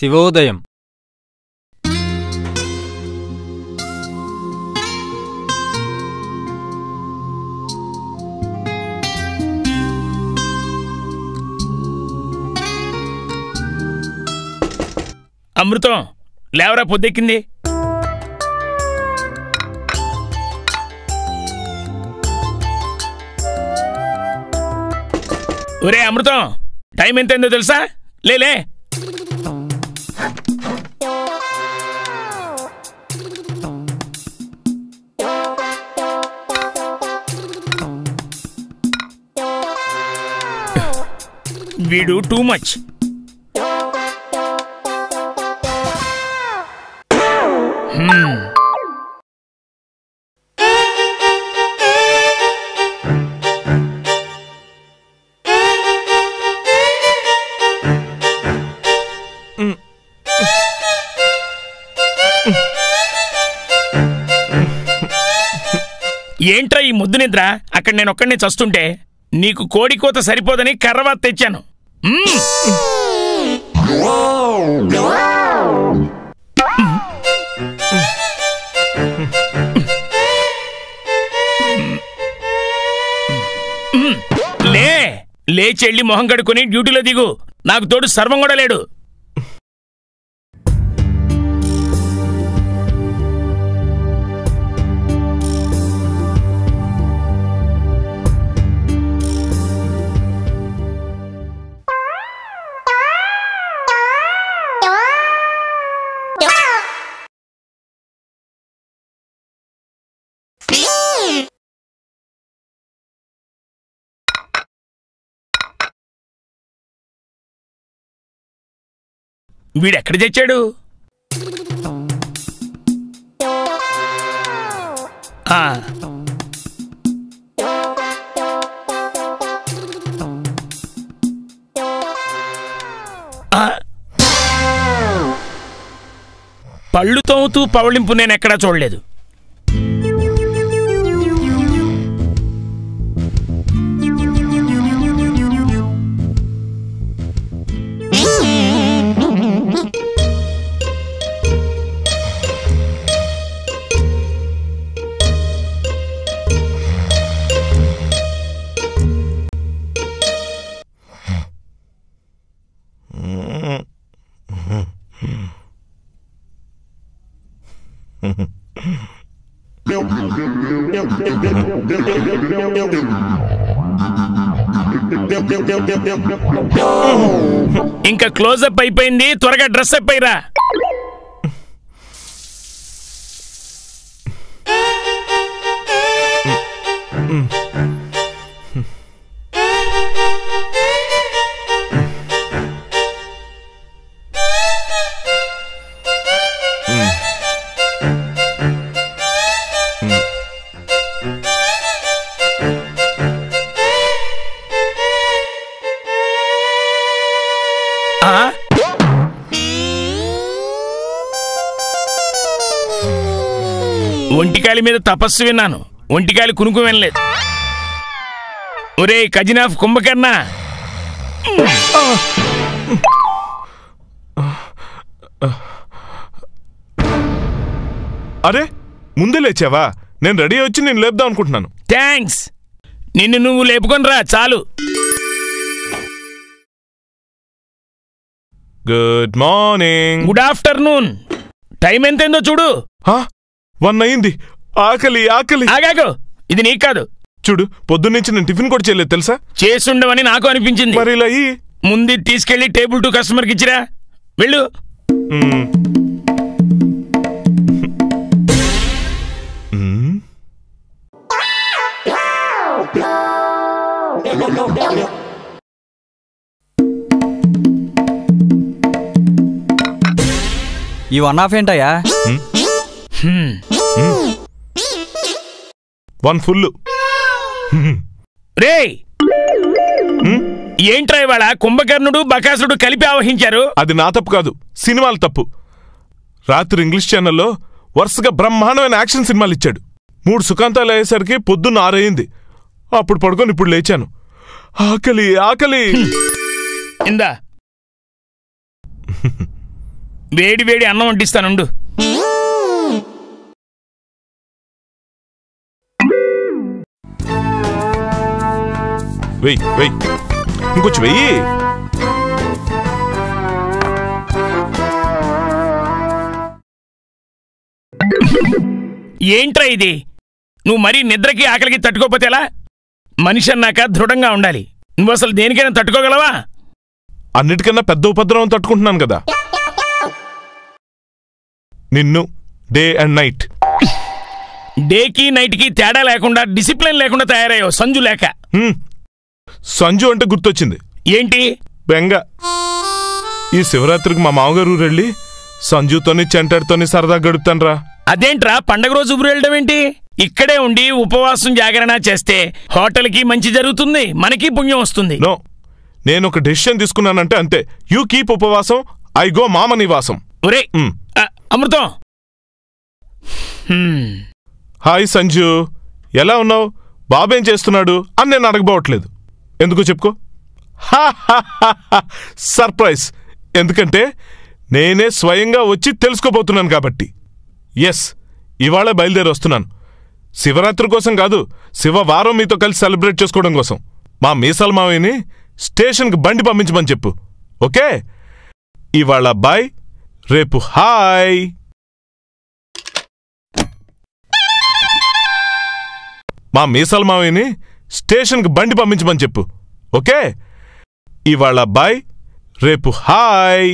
శివోదయం అమృతం లేవరా పొద్దెక్కింది ఒరే అమృతం టైం ఎంతైందో తెలుసా లేలే వీడు టూ మచ్ ఏంట్రా ఈ ముద్దు నిద్ర అక్కడ నేను ఒక్కడిని చస్తుంటే నీకు కోడి కోత సరిపోదని కర్రవాత తెచ్చాను మ్మ్. మ్మ్. లే లేచి వెళ్ళి మొహం కడుక్కొని డ్యూటీలో దిగు నాకు తోడు సర్వం కూడా లేడు వీడెక్కడ తెచ్చాడు ఆ. ఆ. పళ్ళు తోముతూ పవళింపు నేను ఎక్కడా చూడలేదు ఇంకా క్లోజప్ అయిపోయింది త్వరగా డ్రెస్ అప్ అయ్యిరా ఆ? ఒంటికాలి మీద తపస్సు విన్నాను ఒంటికాలి కునుకు వినలేదు ఒరే ఖజినాఫ్ కుంభకర్ణ అరే ముందే లేచావా నేను రెడీ వచ్చి నేను లేపుదాం అనుకుంటున్నాను థ్యాంక్స్ నిన్ను నువ్వు లేపుకొని రా చాలు good morning good afternoon time ఎంతైందో చూడు వన్ అయింది ఆకలి ఆకలి ఆగాగు ఇది నీకు కాదు చూడు పొద్దున్నుంచి నేను టిఫిన్ కూడా చేయలేదు తెలుసా చేసుండవని నాకు అనిపించింది మరి ఇలా అయ్యి ముందు ఇది తీసుకెళ్లి టేబుల్ టు కస్టమర్కి ఇచ్చిరా వెళ్ళు మ్మ్. మ్మ్. ఈ వన్ ఆఫ్ ఏంటయ్యా హ్మ్. వన్ ఫుల్ రేయ్ ఏంట్రా ఇవాళ కుంభకర్ణుడు బకాసుడు కలిపి ఆవహించారు అది నా తప్పు కాదు సినిమాల తప్పు రాత్రి ఇంగ్లీష్ ఛానల్లో వరుసగా బ్రహ్మాండమైన యాక్షన్ సినిమాలు ఇచ్చాడు మూడు సుఖాంతాలు అయ్యేసరికి పొద్దున్న ఆరయింది అప్పుడు పడుకొని ఇప్పుడు లేచాను ఆకలి ఆకలి ఇందా వేడి వేడి అన్నం వడ్డిస్తానుండు వెయ్యి వెయ్యి ఇంకొంచెం వెయ్యి ఏంట్రా ఇది నువ్వు మరీ నిద్రకి ఆకలికి తట్టుకోపోతే ఎలా మనిషి అన్నాక దృఢంగా ఉండాలి నువ్వు అసలు దేనికైనా తట్టుకోగలవా అన్నిటికన్నా పెద్ద ఉపద్రవం తట్టుకుంటున్నాను కదా నిన్ను డే అండ్ నైట్ డేకి నైట్కి తేడా లేకుండా డిసిప్లిన్ లేకుండా తయారయ్యావు సంజు లేక హ్మ్. సంజు అంటే గుర్తొచ్చింది ఏంటి బెంగ ఈ శివరాత్రికి మా మామగారు ఊరు వెళ్ళి సంజుతోని చెంటాడితోని సరదా గడుపుతాన్రా అదేంట్రా పండగ రోజు ఊరు వెళ్ళడం ఏంటి ఇక్కడే ఉండి ఉపవాసం జాగరణ చేస్తే హోటల్కి మంచి జరుగుతుంది మనకి పుణ్యం వస్తుంది నో నేను ఒక డెసిషన్ తీసుకున్నానంటే అంతే యూ కీప్ ఉపవాసం ఐ గో మామ నివాసం ఒరే హ్మ్. ఆ, అమృతం హ్మ్. హాయ్ సంజు ఎలా ఉన్నావు బాబేం చేస్తున్నాడు అని నేను అడగబోవట్లేదు ఎందుకు చెప్పుకో సర్ప్రైజ్ ఎందుకంటే నేనే స్వయంగా వచ్చి తెలుసుకోబోతున్నాను కాబట్టి ఎస్ ఇవాళ బయలుదేరి వస్తున్నాను శివరాత్రి కోసం కాదు శివవారం మీతో కలిసి సెలబ్రేట్ చేసుకోవడం కోసం మా మీసాల మావయ్యని స్టేషన్కి బండి పంపించమని చెప్పు ఓకే ఇవాళ బాయ్ రేపు హాయ్ మా మీసాల మావయ్యని స్టేషన్కి బండి పంపించమని చెప్పు ఓకే ఇవాళ బాయ్ రేపు హాయ్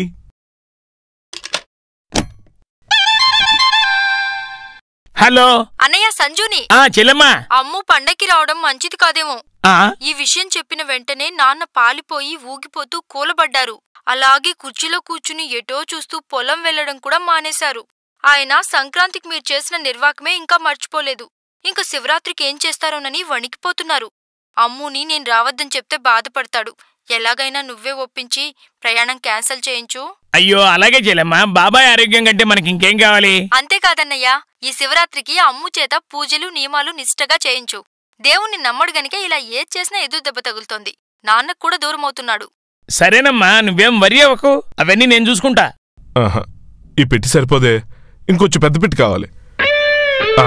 హలో అన్నయ్య సంజుని ఆ చెల్లెమ్మా అమ్ము పండక్కి రావడం మంచిది కాదేమో ఆ, ఈ విషయం చెప్పిన వెంటనే నాన్న పాలిపోయి ఊగిపోతూ కూలబడ్డారు అలాగే కుర్చీలో కూర్చుని ఎటో చూస్తూ పొలం వెళ్లడం కూడా మానేశారు ఆయన సంక్రాంతికి మీరు చేసిన నిర్వాకమే ఇంకా మర్చిపోలేదు ఇంక శివరాత్రికి ఏం చేస్తారోనని వణికిపోతున్నారు అమ్ముని నేను రావద్దని చెప్తే బాధపడతాడు ఎలాగైనా నువ్వే ఒప్పించి ప్రయాణం క్యాన్సిల్ చేయించు అయ్యో అలాగే చెల్లెమ్మా బాబాయ్ ఆరోగ్యం కంటే మనకి ఇంకేం కావాలి అంతేకాదన్నయ్యా ఈ శివరాత్రికి అమ్ము చేత పూజలు నియమాలు నిష్టగా చేయించు దేవుణ్ణి నమ్మడు గనుక ఇలా ఏది చేసినా ఎదురు దెబ్బ తగులుతోంది నాన్నకు కూడా దూరమవుతున్నాడు సరేనమ్మా నువ్వేం వరి అవ్వకు అవన్నీ నేను చూసుకుంటా ఆహా, ఈ పెట్టి సరిపోదే ఇంకొంచెం పెద్ద పెట్టి కావాలి ఆ.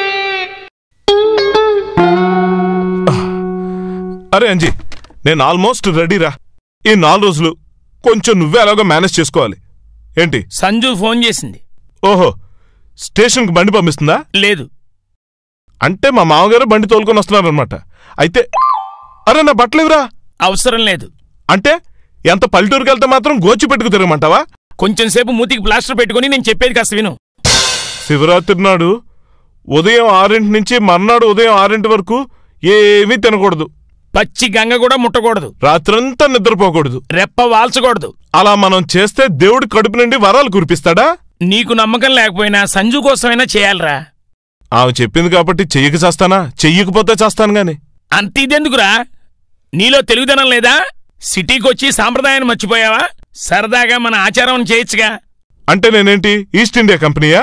ఆ. అరే అంజీ నేను ఆల్మోస్ట్ రెడీరా ఈ నాలుగు రోజులు కొంచెం నువ్వే అలాగో మేనేజ్ చేసుకోవాలి ఏంటి సంజు ఫోన్ చేసింది ఓహో స్టేషన్కి బండి పంపిస్తుందా లేదు అంటే మా మామగారు బండి తోలుకొని వస్తున్నారనమాట అయితే అరే నా బట్టలేవురా అవసరం లేదు అంటే ఎంత పల్లెటూరుకి వెళ్తే మాత్రం గోచి పెట్టుకు తిరగమంటావా కొంచెం సేపు మూతికి ప్లాస్టర్ పెట్టుకుని నేను చెప్పేది కాస్త విను శివరాత్రి నాడు ఉదయం ఆరింటి నుంచి మర్నాడు ఉదయం ఆరింటి వరకు ఏమీ తినకూడదు పచ్చి గంగ కూడా ముట్టకూడదు రాత్రంతా నిద్రపోకూడదు రెప్ప వాల్చకూడదు అలా మనం చేస్తే దేవుడి కడుపు నుండి వరాలు కురిపిస్తాడా నీకు నమ్మకం లేకపోయినా సంజు కోసమైనా చేయాలరా ఆమె చెప్పింది కాబట్టి చెయ్యక చేస్తానా చెయ్యకపోతే చేస్తాను గాని అంత ఇదెందుకురా నీలో తెలుగుదనం లేదా సిటీకొచ్చి సాంప్రదాయాన్ని మర్చిపోయావా సరదాగా మన ఆచారం చేయొచ్చుగా అంటే నేనేంటి ఈస్ట్ ఇండియా కంపెనీయా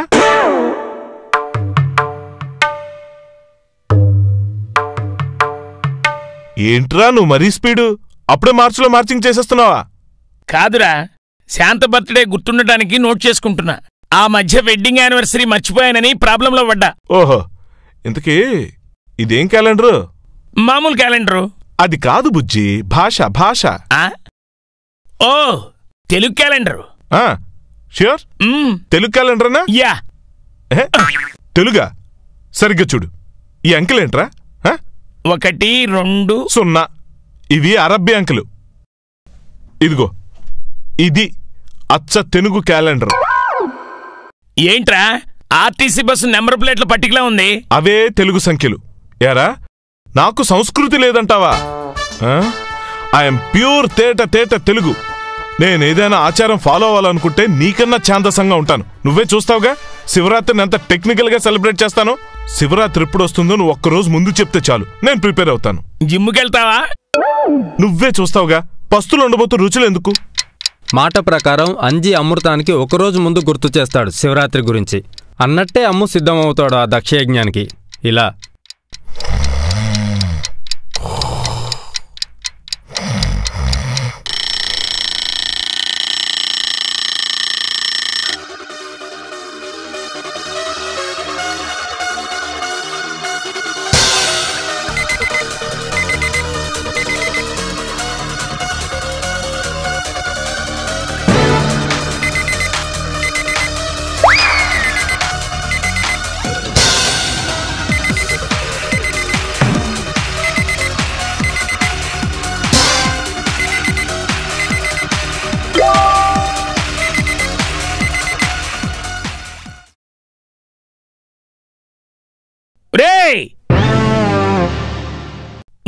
ఏంట్రా నువ్వు మరీ స్పీడు అప్పుడే మార్చిలో మార్చింగ్ చేసేస్తున్నావా కాదురా శాంత బర్త్డే గుర్తుండటానికి నోట్ చేసుకుంటున్నా ఆ మధ్య వెడ్డింగ్ యానివర్సరీ మర్చిపోయానని ప్రాబ్లంలో పడ్డా ఓహో ఇంతకీ ఇదేం క్యాలెండరు మామూలు క్యాలెండరు అది కాదు బుజ్జి భాష భాష ఆ? ఓ తెలుగు క్యాలెండరు ఆ ష్యూర్ మ్మ్, తెలుగు క్యాలెండరేనా యా ఏ? తెలుగా సరిగ్గా చూడు ఈ అంకెలేంట్రా ఆ? ఒకటి రెండు సున్నా ఇవి అరబ్బీ అంకెలు ఇదిగో ఇది అచ్చ తెలుగు క్యాలెండర్ ఏంట్రా ఆర్టీసీ బస్సు నెంబర్ ప్లేట్ల పట్టికలా ఉంది అవే తెలుగు సంఖ్యలు ఏరా నాకు సంస్కృతి లేదంటావా ఐఎమ్ ప్యూర్ తేట తేట తెలుగు నేనేదైనా ఆచారం ఫాలో అవ్వాలనుకుంటే నీకన్నా ఛాందసంగా ఉంటాను నువ్వే చూస్తావుగా శివరాత్రిని ఎంత టెక్నికల్గా సెలబ్రేట్ చేస్తాను శివరాత్రి ఎప్పుడు వస్తుందో నువ్వు ఒక్కరోజు ముందు చెప్తే చాలు నేను ప్రిపేర్ అవుతాను జిమ్ముకెళ్తావా నువ్వే చూస్తావుగా పస్తులు ఉండబోతూ రుచులు ఎందుకు మాట ప్రకారం అంజి అమృతానికి ఒకరోజు ముందు గుర్తు చేస్తాడు శివరాత్రి గురించి అన్నట్టే అమ్ము సిద్ధమవుతాడు ఆ దక్షయజ్ఞానికి ఇలా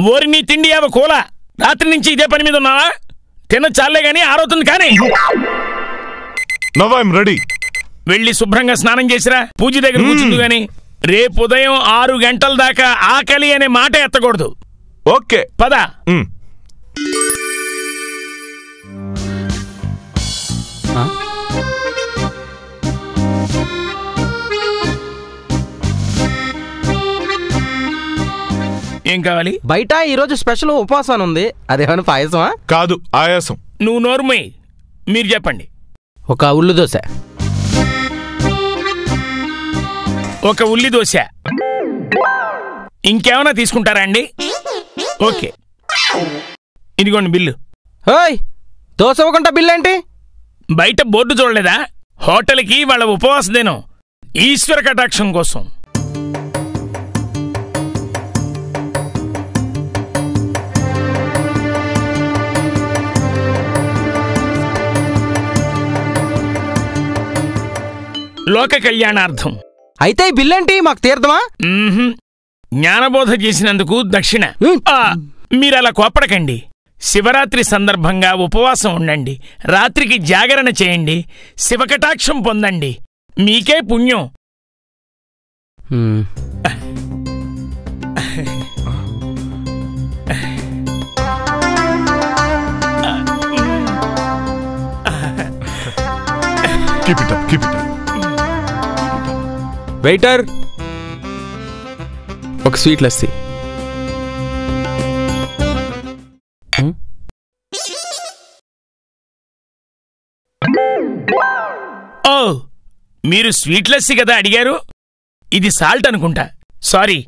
ఓరి నీ తిండి యావ కూల రాత్రి నుంచి ఇదే పని మీద ఉన్నావా తిన చాలే గాని ఆరవుతుంది కానీ నవ్ ఐఎమ్ రెడీ వెళ్ళి శుభ్రంగా స్నానం చేసిరా పూజ దగ్గర కూర్చుంది గాని రేపు ఉదయం ఆరు గంటల దాకా ఆకలి అనే మాట ఎత్తకూడదు ఓకే పద మ్. ఆ? ఏం కావాలి బయట ఈరోజు స్పెషల్ ఉపవాసం ఉంది అదేమైనా పాయసమా కాదు ఆయాసం నువ్వు నోరుమై మీరు చెప్పండి ఒక ఉల్లి దోశ ఒక ఉల్లి దోశ ఇంకేమైనా తీసుకుంటారా అండి ఓకే ఇదిగోండి బిల్లు ఓయ్ దోశ ఇవ్వకుండా బిల్ ఏంటి బయట బోర్డు చూడలేదా హోటల్కి వాళ్ళ ఉపవాస దినం ఈశ్వర కటాక్షం కోసం లోక కళ్యాణార్థం అయితే ఈ బిల్ ఏంటి మాకు తీర్థమా మ్మ్హ్మ్. జ్ఞానబోధ చేసినందుకు దక్షిణ హ్మ్. ఆ, మీరలా కోపడకండి శివరాత్రి సందర్భంగా ఉపవాసం ఉండండి రాత్రికి జాగరణ చేయండి శివకటాక్షం పొందండి మీకే పుణ్యం హ్మ్. Keep it up keep it up waiter ఒక స్వీట్ లస్సీ ఓ మీరు స్వీట్ లస్సీ కదా అడిగారు ఇది సాల్ట్ అనుకుంటా సారీ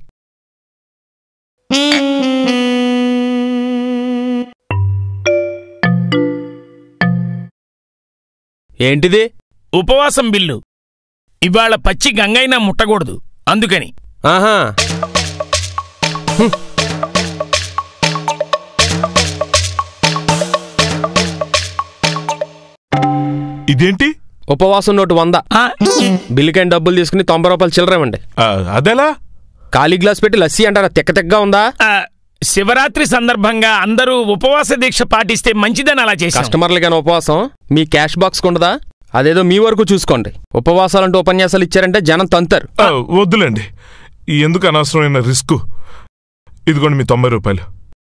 ఏంటిది ఉపవాసం బిల్లు ఇవాళ పచ్చి గంగైనా ముట్టకూడదు అందుకని ఆహా ఇదేంటి ఉపవాసం నోటు వంద ఆ, బిల్లుకైన డబ్బులు తీసుకుని తొంభై రూపాయలు చిల్లర ఇవ్వండి ఆ, అదెలా ఖాళీ గ్లాస్ పెట్టి లస్సీ అంటారా తిక్క తిక్కగా ఉందా ఆ, శివరాత్రి సందర్భంగా అందరూ ఉపవాస దీక్ష పాటిస్తే మంచిదని అలా చేశాం కస్టమర్లకైనా ఉపవాసం మీ క్యాష్ బాక్స్ ఉండదా అదేదో మీ వరకు చూసుకోండి ఉపవాసాలంటూ ఉపన్యాసాలు ఇచ్చారంటే జనం తంతారు ఆ, వద్దులేండి ఎందుకు అనవసరమైన రిస్క్ ఇదిగోండి మీ తొంభై రూపాయలు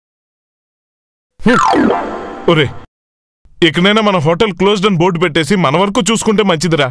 ఒరే ఇకనైనా మన హోటల్ క్లోజ్డ్ అని బోర్డు పెట్టేసి మన వరకు చూసుకుంటే మంచిదిరా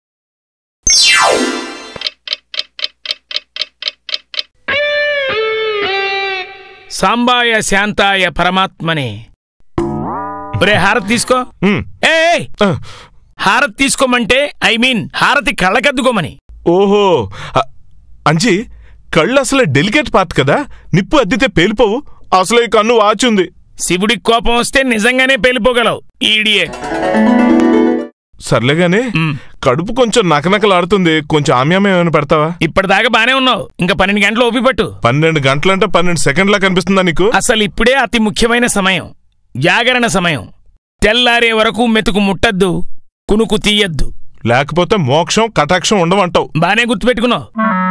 సాంబాయ శాంతాయ పరమాత్మనే ఒరే హారతి తీసుకో ఉమ్, ఏ ఏయ్, ఆ, హారతి తీసుకోమంటే ఐ మీన్ హారతి కళ్ళకద్దుకోమని ఓహో ఆ, అంజీ కళ్ళు అసలే డెలికేట్ పార్ట్ కదా నిప్పు అద్దితే పేలిపోవు అసలే ఈ కన్ను వాచుంది శివుడికి కోపం వస్తే నిజంగానే పేలిపోగలవు ఈడియే సర్లేగానే మ్. కడుపు కొంచెం నకనకలాడుతుంది కొంచెం ఆమ్యామే ఏమైనా పెడతావా ఇప్పటిదాకా బానే ఉన్నావు ఇంకా పన్నెండు గంటలు ఓపిపట్టు పన్నెండు గంటలంటే పన్నెండు సెకండ్లా కనిపిస్తుందా నీకు అసలు ఇప్పుడే అతి ముఖ్యమైన సమయం జాగరణ సమయం తెల్లారే వరకు మెతుకు ముట్టద్దు కునుకు తీయద్దు లేకపోతే మోక్షం కటాక్షం ఉండవంటావు బానే గుర్తుపెట్టుకున్నావు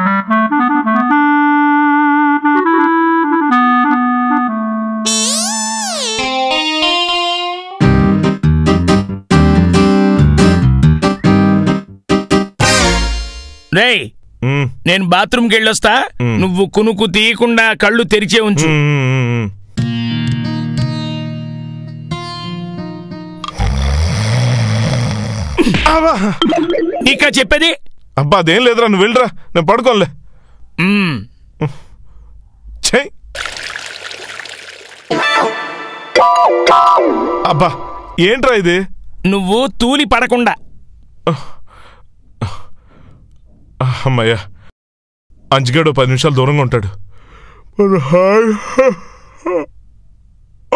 రేయ్ మ్, నేను బాత్రూమ్కి వెళ్ళొస్తా మ్. నువ్వు కునుకు తీయకుండా కళ్ళు తెరిచే ఉంచు మ్, మ్, మ్. అబ్బా నీకా చెప్పేది అబ్బా అదేం లేదురా నువ్వు వెళ్ళరా నేను పడుకోనులే మ్మ్. చెయ్ అబ్బా ఏంట్రా ఇది నువ్వు తూలి పడకుండా అమ్మయ్యా అంజిగాడు పది నిమిషాలు దూరంగా ఉంటాడు మరి హాయ్. ఆ.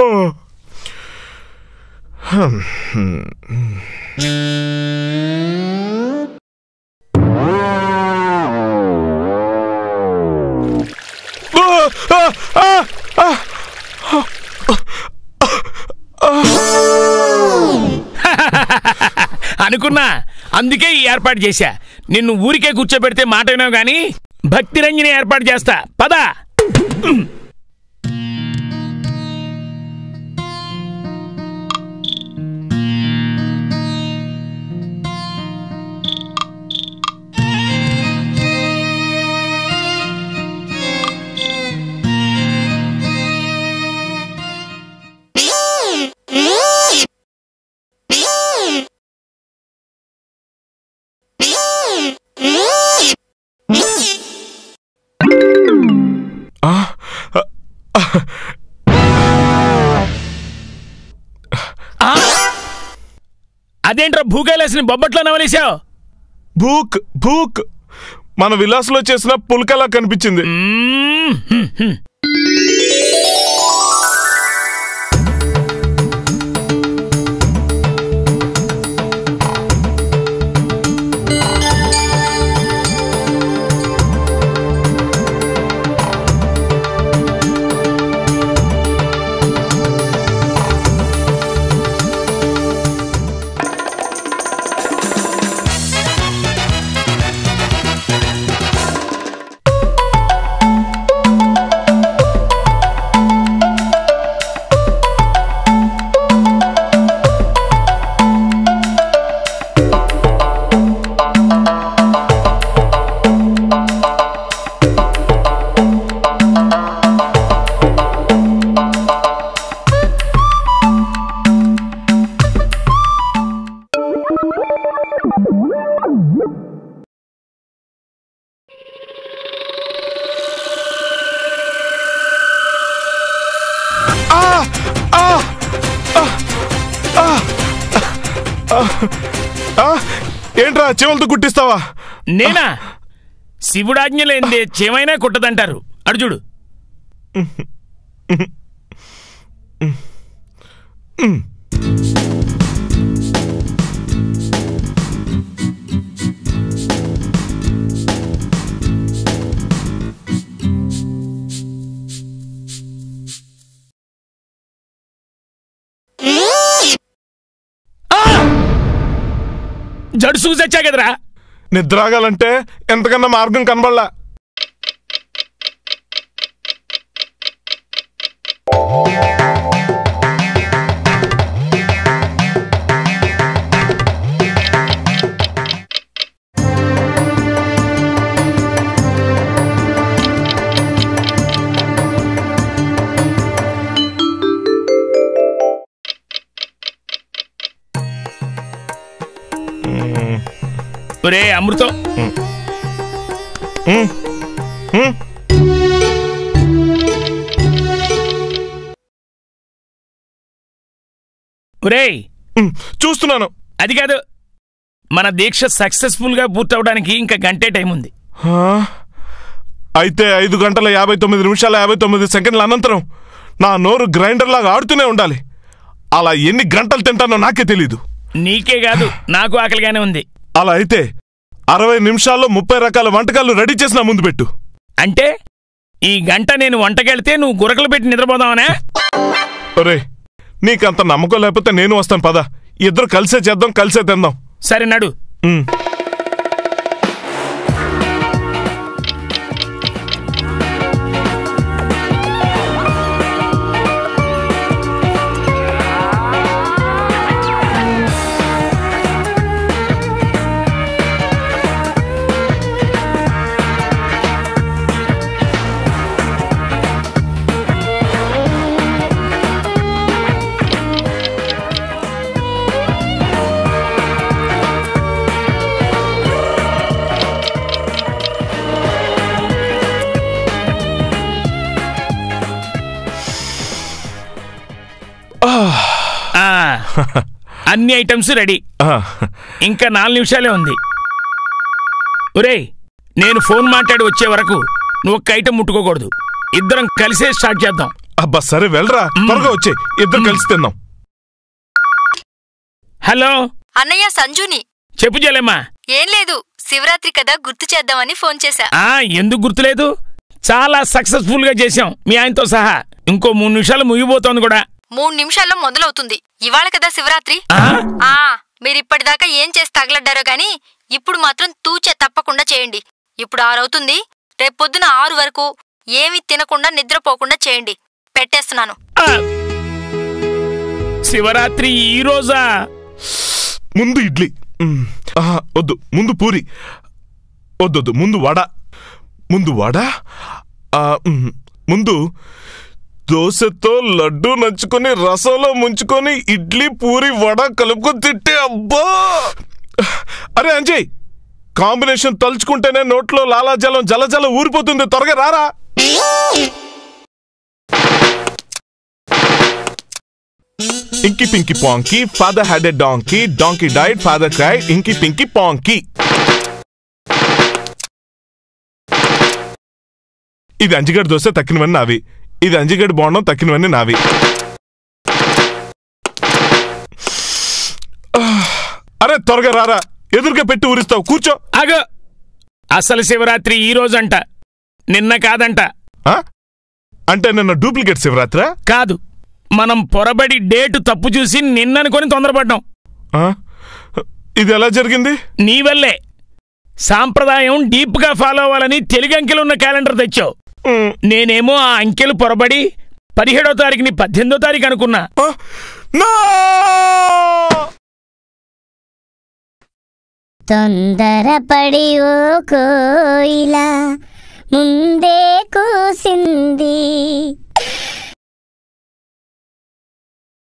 ఆ, ఆ, ఆ, ఆ. అనుకున్నా అందుకే ఈ ఏర్పాటు చేశా నిన్ను ఊరికే కూర్చోబెడితే మాట వినావు గాని భక్తి రంజని ఏర్పాటు చేస్తా పద ఆ, ఆ, అదేంట్రా భూకైలాసిని బొబ్బట్లో నవలేశావు భూక్ భూక్ మన విలాస్లో చేసిన పుల్కలా కనిపించింది ఆ, ఆ, ఆ, ఆ, ఆ, ఆ, ఏంట్రా చెవులతో కుట్టిస్తావా నేనా శివుడాజ్ఞ లేనిదే చేమైనా కుట్టదంటారు అడు చూడు ఆ! జడుసుకు చచ్చా కదరా నిద్రాగాలంటే ఎంతకన్నా మార్గం కనబడలా ఒరే అమృతం ఉమ్, ఉమ్. ఒరేయ్ ఉమ్, చూస్తున్నాను అది కాదు మన దీక్ష సక్సెస్ఫుల్ గా పూర్తవడానికి ఇంకా గంటే టైం ఉంది ఆ? అయితే ఐదు గంటల యాభై తొమ్మిది నిమిషాల యాభై తొమ్మిది సెకండ్ల అనంతరం నా నోరు గ్రైండర్ లాగా ఆడుతూనే ఉండాలి అలా ఎన్ని గంటలు తింటానో నాకే తెలీదు నీకే కాదు నాకు ఆకలిగానే ఉంది అలా అయితే అరవై నిమిషాల్లో ముప్పై రకాల వంటకాలు రెడీ చేసి నా ముందు పెట్టు అంటే ఈ గంట నేను వంటకెళ్తే నువ్వు గురకలు పెట్టి నిద్రపోదావనా ఒరే నీకంత నమ్మకం లేకపోతే నేను వస్తాను పద ఇద్దరు కలిసే చేద్దాం కలిసే తిందాం సరే నడు ఉమ్. ఆ, అన్ని ఐటమ్స్ రెడీ ఆ, ఇంకా నాలుగు నిమిషాలే ఉంది ఒరేయ్ నేను ఫోన్ మాట్లాడి వచ్చే వరకు నువ్వు ఒక్క ఐటమ్ ముట్టుకోకూడదు ఇద్దరం కలిసే స్టార్ట్ చేద్దాం అబ్బా సరే వెళ్ళరా త్వరగా వచ్చే ఇద్దరు కలిసి తిందాం హలో అన్నయ్య సంజుని చెప్పు జలేమ్మా ఏం లేదు శివరాత్రి కదా గుర్తు చేద్దామని ఫోన్ చేశా ఆ ఎందుకు గుర్తులేదు చాలా సక్సెస్ఫుల్ గా చేశాం మీ ఆయనతో సహా ఇంకో మూడు నిమిషాలు ముగిపోతోంది కూడా మూడు నిమిషాల్లో మొదలవుతుంది ఇవాళ కదా శివరాత్రి ఆ? ఆ మీరిప్పటిదాకా ఏం చేసి తగలడ్డారో గాని ఇప్పుడు మాత్రం తూచే తప్పకుండా చేయండి ఇప్పుడు ఆరవుతుంది రేపొద్దున ఆరు వరకు ఏమీ తినకుండా నిద్రపోకుండా చేయండి పెట్టేస్తున్నాను ఆ. శివరాత్రి ఈ రోజా ముందు ఇడ్లీ ఉమ్, ఆహా, వద్దు ముందు పూరి వద్దొద్దు ముందు వడ ముందు వడ ఆ, ఉమ్, ముందు దోశతో లడ్డు నంచుకొని రసంలో ముంచుకొని ఇడ్లీ పూరి వడ కలుపుకొని తింటే అబ్బా అరే అంజయ్ కాంబినేషన్ తలుచుకుంటేనే నోట్లో లాలాజలం జలజల ఊరిపోతుంది త్వరగా రారా inky pinky ponky father had a donkey donkey died father cry inky pinky పాంకి ఇది అంజిగడ్ దోశ తక్కినవన్నీ నావి ఇది అంజిగడ్ బోండం తక్కినవన్నీ నావి అరే త్వరగా రారా ఎదురుగా పెట్టి ఊరిస్తావు కూర్చో అగ అసలు శివరాత్రి ఈ రోజంట నిన్న కాదంట ఆ? అంటే నిన్న డూప్లికేట్ శివరాత్రా కాదు మనం పొరబడి డేటు తప్పు చూసి నిన్ననుకొని తొందరపడ్డాం ఆ? ఇది ఎలా జరిగింది నీ వల్లే సాంప్రదాయం డీప్గా ఫాలో అవ్వాలని తెలుగు అంకెలున్న క్యాలెండర్ తెచ్చావు ఉమ్, నేనేమో ఆ అంకెలు పొరబడి పదిహేడో తారీఖుని పద్దెనిమిదో తారీఖు అనుకున్నా ఆ? నా! తొందరపడి ఓ కోయిలా